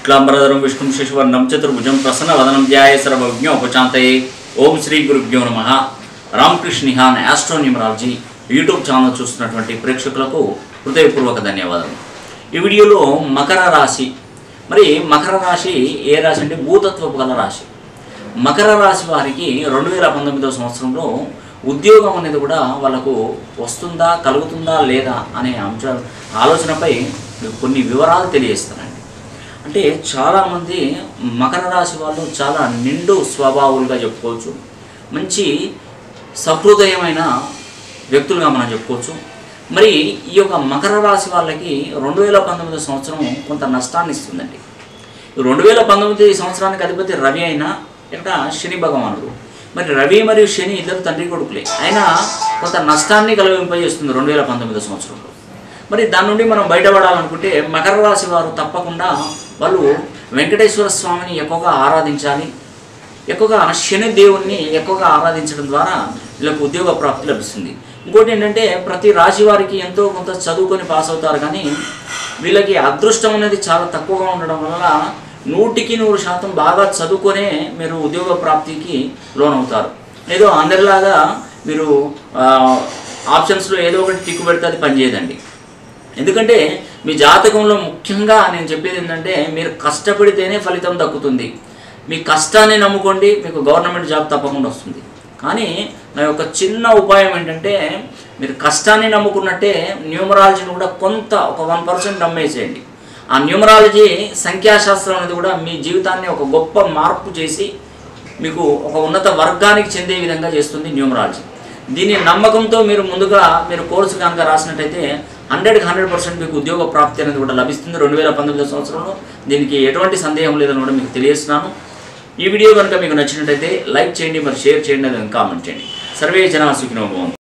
శుక్లాంబరధరం విష్ణుం శశివర్ణం చతుర్భుజం ప్రసన్నవదనం ధ్యాయ సర్వజ్ఞోపచాంతయే ఓం శ్రీ గురుభ్యో నమ Ramakrishna Nihan astronumerology YouTube channel చూస్తున్నటువంటి ప్రేక్షకులకు హృదయపూర్వక ధన్యవాదాలు ఈ వీడియోలో మకర రాశి మరి మకర రాశి ఏ రాశి అంటే భూతత్వపు గల రాశి మకర రాశి వారికి రెండు వేల పంతొమ్మిదవ సంవత్సరంలో ఉద్యోగం అనేది కూడా వాళ్ళకు వస్తుందా కలుగుతుందా లేదా అనే అంశాలు ఆలోచనపై మీకు కొన్ని వివరాలు తెలియజేస్తానండి అంటే చాలామంది మకర రాశి వాళ్ళు చాలా నిండు స్వభావులుగా చెప్పుకోవచ్చు మంచి సహృదయమైన వ్యక్తులుగా మనం చెప్పుకోవచ్చు మరి ఈ యొక్క మకర రాశి వాళ్ళకి రెండు వేల పంతొమ్మిది సంవత్సరం కొంత నష్టాన్ని ఇస్తుందండి రెండు వేల పంతొమ్మిది సంవత్సరానికి అధిపతి రవి అయినా ఇక్కడ శని భగవానుడు మరి రవి మరియు శని ఇద్దరు తండ్రి కొడుకులే అయినా కొంత నష్టాన్ని కలిగింపజేస్తుంది రెండు వేల పంతొమ్మిది సంవత్సరంలో మరి దాని నుండి మనం బయటపడాలనుకుంటే మకర రాశి వారు తప్పకుండా వాళ్ళు వెంకటేశ్వర స్వామిని ఎక్కువగా ఆరాధించాలి ఎక్కువగా శని దేవుణ్ణి ఎక్కువగా ఆరాధించడం ద్వారా వీళ్ళకు ఉద్యోగ ప్రాప్తి లభిస్తుంది ఇంకోటి ఏంటంటే ప్రతి రాశి వారికి ఎంతో కొంత చదువుకొని పాస్ అవుతారు కానీ వీళ్ళకి అదృష్టం అనేది చాలా తక్కువగా ఉండడం వల్ల నూటికి నూరు శాతం బాగా చదువుకొనే మీరు ఉద్యోగ ప్రాప్తికి లోనవుతారు ఏదో అందరిలాగా మీరు ఆ, ఆప్షన్స్లో ఏదో ఒకటి టిక్కు పెడితే అది పనిచేయదండి ఎందుకంటే మీ జాతకంలో ముఖ్యంగా నేను చెప్పేది ఏంటంటే మీరు కష్టపడితేనే ఫలితం దక్కుతుంది మీ కష్టాన్ని నమ్ముకోండి మీకు గవర్నమెంట్ జాబ్ తప్పకుండా వస్తుంది కానీ నా యొక్క చిన్న ఉపాయం ఏంటంటే మీరు కష్టాన్ని నమ్ముకున్నట్టే న్యూమరాలజీని కూడా కొంత ఒక వన్ పర్సెంట్ నమ్మేసేయండి ఆ న్యూమరాలజీ సంఖ్యాశాస్త్రం అనేది కూడా మీ జీవితాన్ని ఒక గొప్ప మార్పు చేసి మీకు ఒక ఉన్నత వర్గానికి చెందే విధంగా చేస్తుంది న్యూమరాలజీ దీని నమ్మకంతో మీరు ముందుగా మీరు కోర్సు కనుక రాసినట్టయితే హండ్రెడ్కి హండ్రెడ్ పర్సెంట్ మీకు ఉద్యోగ ప్రాప్తి అనేది కూడా లభిస్తుంది రెండు వేల పంతొమ్మిదో సంవత్సరంలో దీనికి ఎటువంటి సందేహం లేదని కూడా మీకు తెలియజేస్తున్నాను ఈ వీడియో కనుక మీకు నచ్చినట్టయితే లైక్ చేయండి మరి షేర్ చేయండి అది కామెంట్ చేయండి సర్వే జనా సుఖినో భవంతు